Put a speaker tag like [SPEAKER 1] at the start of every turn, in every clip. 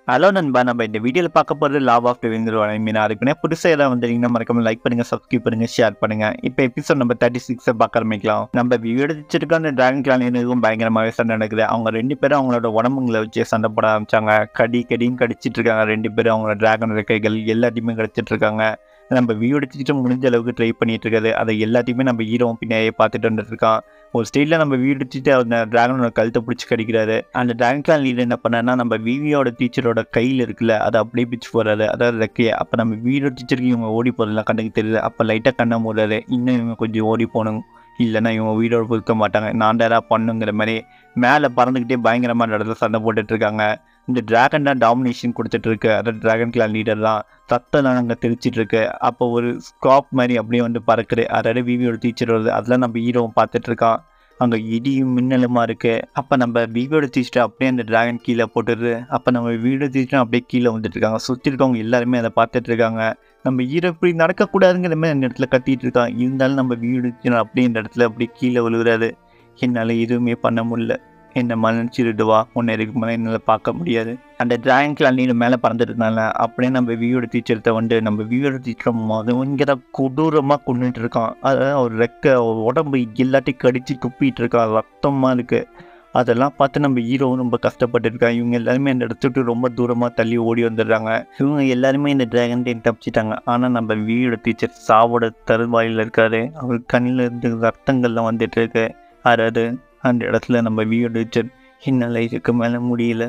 [SPEAKER 1] hello நண்பா நம்ம இந்த வீடியோவில் பார்க்க போகிறது லாப் ஆஃப் லிவிங்கிற மீன் அதுக்குன்னே புதுசாக ஏதாவது வந்தீங்கன்னா மறக்காம லைக் பண்ணுங்க சப்ஸ்கிரைப் பண்ணுங்க ஷேர் பண்ணுங்க இப்போ எபிசோட் நம்ம தேர்ட்டி சிக்ஸை பார்க்க ஆரம்பிக்கலாம் நம்ம எடுத்துருக்க அந்த டிராகன் கிளான் எனக்கும் பயங்கரமாகவே சண்டை நடக்குது அவங்க ரெண்டு பேரும் அவங்களோட உடம்புங்களை வச்சு சண்டை போட ஆரம்பிச்சாங்க கடி கடியும் கடிச்சிட்டு இருக்காங்க ரெண்டு பேரும் அவங்களோட டிராகன் ரெக்கைகள் எல்லாத்தையுமே கடிச்சிட்டு இருக்காங்க நம்ம வியூ எடுத்துட்டு முடிஞ்ச அளவுக்கு ட்ரை பண்ணிட்டு இருக்காது அதை எல்லாத்தையுமே நம்ம ஹீரோவும் பின்னாடியே பார்த்துட்டு வந்துட்டு இருக்கான் ஒரு ஸ்டேஜில் நம்ம வீடு எடுத்துட்டு அந்த டிராகனோட கழுத்தை பிடிச்சி கடிக்கிறாரு அந்த டிராகன் கிளான் லீடர் என்ன பண்ணாருன்னா நம்ம விவியோட டீச்சரோட கையில் இருக்குல்ல அதை அப்படியே பிச்சு போடுறாரு அதாவது ரெக்கையை அப்போ நம்ம வீடியோ டீச்சருக்கு இவங்க ஓடி போகிறதுலாம் கண்ணுக்கு தெரியுது அப்போ லைட்டாக கண்ணை மூடுறாரு இன்னும் இவங்க கொஞ்சம் ஓடி போகணும் இல்லைன்னா இவங்க வீடோட இருக்க மாட்டாங்க நான் டேரா பண்ணுங்கிற மாதிரி மேலே பறந்துக்கிட்டே பயங்கரமான இடத்துல சண்டை போட்டுட்டு இருக்காங்க இந்த டிராகன் தான் டாமினேஷன் கொடுத்துட்டு இருக்கு அதாவது டிராகன் கிளான் லீடர் தான் சத்தம் அங்கே தெரிச்சிட்டு இருக்கு அப்போ ஒரு ஸ்காப் மாதிரி அப்படியே வந்து பறக்குது அதாவது விவியோட டீச்சர் வருது அதெல்லாம் நம்ம ஹீரோவும் பார்த்துட்டு இருக்கான் அங்கே இடியும் மின்னலுமா இருக்கு அப்போ நம்ம விவியோட டீச்சர் அப்படியே அந்த டிராகன் கீழே போட்டுருது அப்போ நம்ம வீடியோ டீச்சரும் அப்படியே கீழே வந்துட்டு இருக்காங்க சுற்றி இருக்கவங்க எல்லாருமே அதை பார்த்துட்டு இருக்காங்க நம்ம ஹீரோ இப்படி நடக்கக்கூடாதுங்கிற மாதிரி அந்த இடத்துல கத்திட்டு இருக்கான் இருந்தாலும் நம்ம வீடு டீச்சர் அப்படியே இந்த இடத்துல அப்படியே கீழே விழுகிறாரு என்னால் எதுவுமே பண்ண முடியல என்னை மன்னிச்சிருடுவா உன்னை இதுக்கு மேலே என்னால் பார்க்க முடியாது அந்த டிராகன் கிளான் நீர் மேலே பறந்துட்டதுனால அப்படியே நம்ம விவியோட டீச்சர்கிட்ட வந்து நம்ம விவியோட டீச்சர் இங்கே கொடூரமாக கொண்டுட்டு இருக்கான் அதாவது அவர் ரெக்க அவர் உடம்பு எல்லாத்தையும் கடிச்சு துப்பிட்டு இருக்கான் ரத்தமாக இருக்குது அதெல்லாம் பார்த்து நம்ம ஹீரோ ரொம்ப கஷ்டப்பட்டு இருக்கான் இவங்க எல்லாருமே அந்த இடத்துக்கு ரொம்ப தூரமாக தள்ளி ஓடி வந்துடுறாங்க இவங்க எல்லாருமே இந்த டிராகன் டேன் தப்பிச்சிட்டாங்க ஆனால் நம்ம விவியோட டீச்சர் சாவோட தருவாயில் இருக்காரு அவர் கண்ணில் இருந்து ரத்தங்கள்லாம் வந்துட்டு இருக்கு அதாவது அந்த இடத்துல நம்ம வீடியோ டீச்சர் என்னால் இதுக்கு மேலே முடியல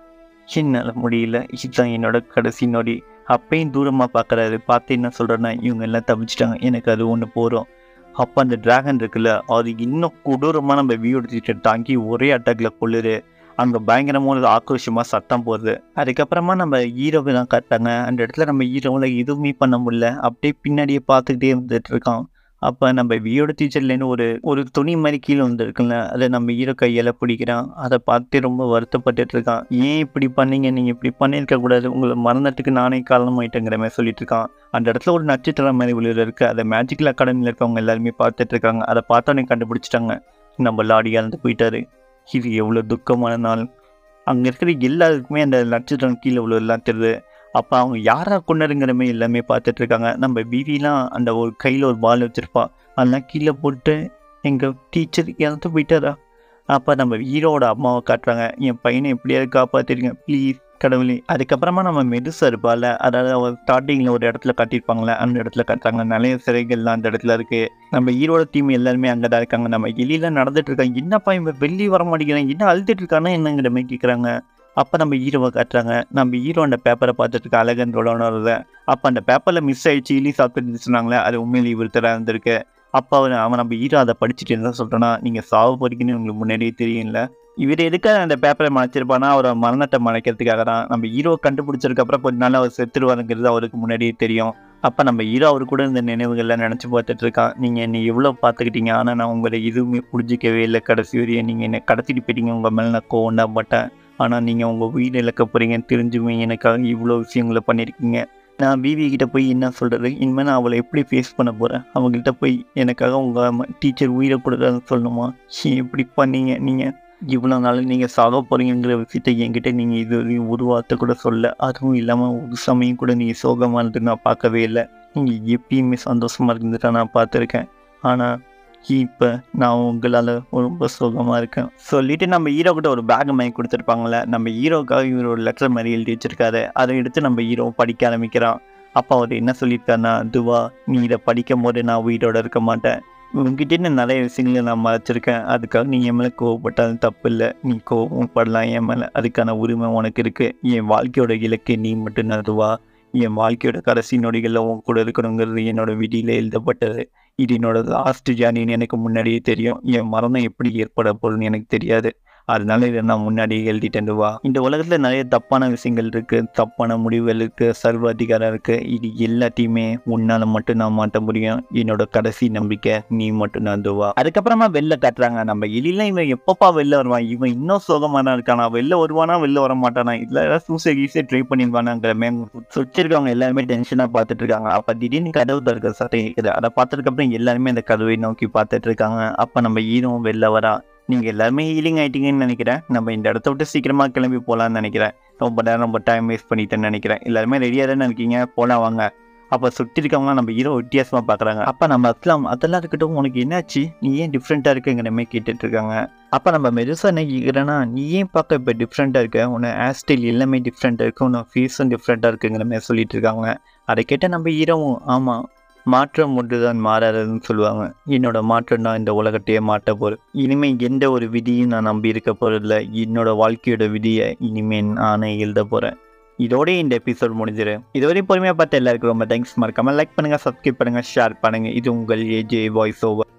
[SPEAKER 1] என்னால் முடியல இதுதான் என்னோட கடைசி நொடி அப்பயும் தூரமாக பார்க்குறாரு பார்த்து என்ன சொல்கிறேன்னா இவங்க எல்லாம் தப்பிச்சிட்டாங்க எனக்கு அது ஒன்று போகிறோம் அப்போ அந்த டிராகன் இருக்குல்ல அது இன்னும் கொடூரமாக நம்ம வீடியோ டீச்சர் தாங்கி ஒரே அட்டாக்ல கொள்ளுது அங்கே பயங்கரமான ஆக்ரோஷமாக சத்தம் போடுது அதுக்கப்புறமா நம்ம ஹீரோவை தான் காட்டாங்க அந்த இடத்துல நம்ம ஹீரோவில் எதுவுமே பண்ண முடியல அப்படியே பின்னாடியே பார்த்துக்கிட்டே வந்துட்டு இருக்கான் அப்போ நம்ம வியோட டீச்சர்லேருந்து ஒரு ஒரு துணி மாதிரி கீழே வந்துருக்குல்ல அதை நம்ம ஹீரோ கையால் பிடிக்கிறான் அதை பார்த்து ரொம்ப வருத்தப்பட்டுட்டு இருக்கான் ஏன் இப்படி பண்ணீங்க நீங்கள் இப்படி பண்ணியிருக்க கூடாது உங்களை மரணத்துக்கு நானே காரணமாயிட்டேங்கிற மாதிரி சொல்லிட்டு இருக்கான் அந்த இடத்துல ஒரு நட்சத்திரம் மாதிரி விழுது இருக்கு அதை மேஜிக்கல் அகாடமியில் இருக்கவங்க எல்லாருமே பார்த்துட்டு இருக்காங்க அதை பார்த்தோன்னே கண்டுபிடிச்சிட்டாங்க நம்ம லாடி இறந்து போயிட்டாரு இது எவ்வளோ துக்கமான நாள் அங்கே இருக்கிற எல்லாருக்குமே அந்த நட்சத்திரம் கீழே விழுதெல்லாம் தெரியுது அப்போ அவங்க யாரா கொண்டாருங்கிற மாதிரி எல்லாமே பார்த்துட்டு இருக்காங்க நம்ம பிவிலாம் அந்த ஒரு கையில் ஒரு பால் வச்சுருப்பா அதெல்லாம் கீழே போட்டு எங்கள் டீச்சர் இறந்து போயிட்டாரா அப்போ நம்ம ஹீரோவோட அம்மாவை காட்டுறாங்க என் பையனை எப்படியாவது காப்பாற்றிருங்க ப்ளீஸ் கடவுளே அதுக்கப்புறமா நம்ம மெதுசா இருப்பால அதாவது அவர் ஸ்டார்டிங்கில் ஒரு இடத்துல காட்டியிருப்பாங்களே அந்த இடத்துல காட்டுறாங்க நிறைய சிறைகள்லாம் அந்த இடத்துல இருக்கு நம்ம ஹீரோட டீம் எல்லாருமே அங்கே தான் இருக்காங்க நம்ம எலியில நடந்துட்டு இருக்காங்க என்னப்பா இவன் வெளியே வர மாட்டேங்கிறான் என்ன அழுதுட்டு இருக்கானா என்னங்கிற மாதிரி கேட்குறாங்க அப்போ நம்ம ஹீரோவை காட்டுறாங்க நம்ம ஹீரோ அந்த பேப்பரை பார்த்துட்டு இருக்க அழகன்றோட உணர்வு அப்போ அந்த பேப்பரில் மிஸ் ஆயிடுச்சு இலி சாப்பிட்டு சொன்னாங்களே அது உண்மையிலே இவர்த்தராக இருந்திருக்கு அப்போ அவன் அவன் நம்ம ஹீரோ அதை படிச்சுட்டு என்ன சொல்கிறான்னா நீங்கள் சாவு போறீங்கன்னு உங்களுக்கு முன்னாடியே தெரியும்ல இவர் எதுக்காக அந்த பேப்பரை மறைச்சிருப்பானா அவரை மரணத்தை மறைக்கிறதுக்காக தான் நம்ம ஹீரோ கண்டுபிடிச்சதுக்கப்புறம் கொஞ்ச நாள் அவர் செத்துருவாருங்கிறது அவருக்கு முன்னாடியே தெரியும் அப்போ நம்ம ஹீரோ அவர் கூட இந்த நினைவுகள்லாம் நினச்சி பார்த்துட்டு இருக்கான் நீங்கள் என்னை எவ்வளோ பார்த்துக்கிட்டீங்க ஆனால் நான் உங்களை எதுவுமே புரிஞ்சிக்கவே இல்லை கடைசி வரையும் நீங்கள் என்னை கடத்திட்டு போயிட்டீங்க உங்கள் மேலே நான் கோவண்டா பட்டேன் ஆனால் நீங்கள் உங்கள் வீடு இழக்க போகிறீங்கன்னு தெரிஞ்சுமே எனக்காக இவ்வளோ விஷயங்களை பண்ணியிருக்கீங்க நான் பிவி கிட்ட போய் என்ன சொல்கிறது இனிமேல் நான் அவளை எப்படி ஃபேஸ் பண்ண போகிறேன் அவங்ககிட்ட போய் எனக்காக உங்கள் டீச்சர் உயிரை கொடுக்குறான்னு சொல்லணுமா ஏன் இப்படி பண்ணீங்க நீங்கள் இவ்வளோ நாள் நீங்கள் சாக போகிறீங்கிற விஷயத்தை என்கிட்ட நீங்கள் இது வரையும் ஒரு வார்த்தை கூட சொல்ல அதுவும் இல்லாமல் ஒரு சமயம் கூட நீங்கள் சோகமாக இருந்து நான் பார்க்கவே இல்லை நீங்கள் எப்பயுமே சந்தோஷமாக இருந்துட்டா நான் பார்த்துருக்கேன் ஆனால் இப்போ நான் உங்களால் ரொம்ப சோகமாக இருக்கேன் சொல்லிட்டு நம்ம ஹீரோ கிட்ட ஒரு பேக் மாதிரி கொடுத்துருப்பாங்களே நம்ம ஹீரோக்காக இவர் ஒரு லெட்டர் மாதிரி எழுதி வச்சிருக்காரு அதை எடுத்து நம்ம ஹீரோ படிக்க ஆரம்பிக்கிறான் அப்போ அவர் என்ன சொல்லியிருக்காருன்னா துவா நீ இதை படிக்கும் போது நான் உயிரோட இருக்க மாட்டேன் உங்ககிட்ட நிறைய விஷயங்களை நான் மறைச்சிருக்கேன் அதுக்காக நீ என் மேலே கோவப்பட்டாலும் தப்பு இல்லை நீ கோவம் படலாம் என் மேலே அதுக்கான உரிமை உனக்கு இருக்குது என் வாழ்க்கையோட இலக்கு நீ மட்டும் அதுவா என் வாழ்க்கையோட கடைசி நொடிகளில் உன் கூட இருக்கணுங்கிறது என்னோட விதியில் எழுதப்பட்டது இது என்னோட லாஸ்ட் ஜேர்னின்னு எனக்கு முன்னாடியே தெரியும் என் மரணம் எப்படி ஏற்பட போகுதுன்னு எனக்கு தெரியாது அதனால இதை நான் முன்னாடியே எழுதிட்டேன் வா இந்த உலகத்தில் நிறைய தப்பான விஷயங்கள் இருக்குது தப்பான முடிவுகள் இருக்குது சர்வ அதிகாரம் இருக்குது இது எல்லாத்தையுமே உன்னால் மட்டும் நான் மாட்ட முடியும் என்னோட கடைசி நம்பிக்கை நீ மட்டும் நான் துவா அதுக்கப்புறமா வெளில காட்டுறாங்க நம்ம எலிலாம் இவன் எப்பப்பா வெளில வருவான் இவன் இன்னும் சோகமாக தான் இருக்கானா வெளில வருவானா வெளில வர மாட்டானா இல்லை ஏதாவது சூசைட் ஈஸியாக ட்ரை பண்ணிடுவானாங்கிற மேம் சுற்றிருக்கவங்க எல்லாருமே டென்ஷனாக பார்த்துட்டு இருக்காங்க அப்போ திடீர்னு கதவு திறக்கிற சத்தம் கேட்குது அதை பார்த்ததுக்கப்புறம் எல்லாருமே அந்த கதவை நோக்கி பார்த்துட்டு இருக்காங்க அப்போ நம்ம ஹீரோவும் வெளில வரா நீங்கள் எல்லாருமே ஹீலிங் ஆயிட்டீங்கன்னு நினைக்கிறேன் நம்ம இந்த இடத்த விட்டு சீக்கிரமாக கிளம்பி போகலான்னு நினைக்கிறேன் ரொம்ப நேரம் ரொம்ப டைம் வேஸ்ட் பண்ணிட்டேன்னு நினைக்கிறேன் எல்லாருமே ரெடியாக தானே இருக்கீங்க போலாம் வாங்க அப்போ சுற்றி இருக்கவங்களாம் நம்ம ஹீரோ வித்தியாசமாக பார்க்குறாங்க அப்போ நம்ம அஸ்லாம் அதெல்லாம் இருக்கட்டும் உனக்கு என்னாச்சு நீ ஏன் டிஃப்ரெண்ட்டாக இருக்குங்கிற மாதிரி கேட்டுட்டு இருக்காங்க அப்போ நம்ம மெதுசாக என்ன கேட்குறேன்னா நீ ஏன் பார்க்க இப்போ டிஃப்ரெண்ட்டாக இருக்க உன்னை ஹேர் ஸ்டைல் எல்லாமே டிஃப்ரெண்ட்டாக இருக்கு உன்னை ஃபேஸும் டிஃப்ரெண்ட்டாக இருக்குங்கிற மாதிரி சொல்லிட்டு இருக்காங்க அதை கேட்டால் நம்ம ஹீரோவும் ஆமாம் மாற்றம் ஒன்றுதான் மாறாதுன்னு சொல்லுவாங்க என்னோட மாற்றம் தான் இந்த உலகத்தையே மாட்ட போகுது இனிமேல் எந்த ஒரு விதியும் நான் நம்பி இருக்க போகிறதில்ல என்னோட வாழ்க்கையோட விதியை இனிமேல் நானே எழுத போகிறேன் இதோட இந்த எபிசோட் முடிஞ்சிரு இதுவரை பொறுமையாக பார்த்த எல்லாருக்கும் ரொம்ப தேங்க்ஸ் மறக்காம லைக் பண்ணுங்கள் சப்ஸ்கிரைப் பண்ணுங்கள் ஷேர் பண்ணுங்கள் இது உங்கள் ஏஜே வாய்ஸ் ஓவர்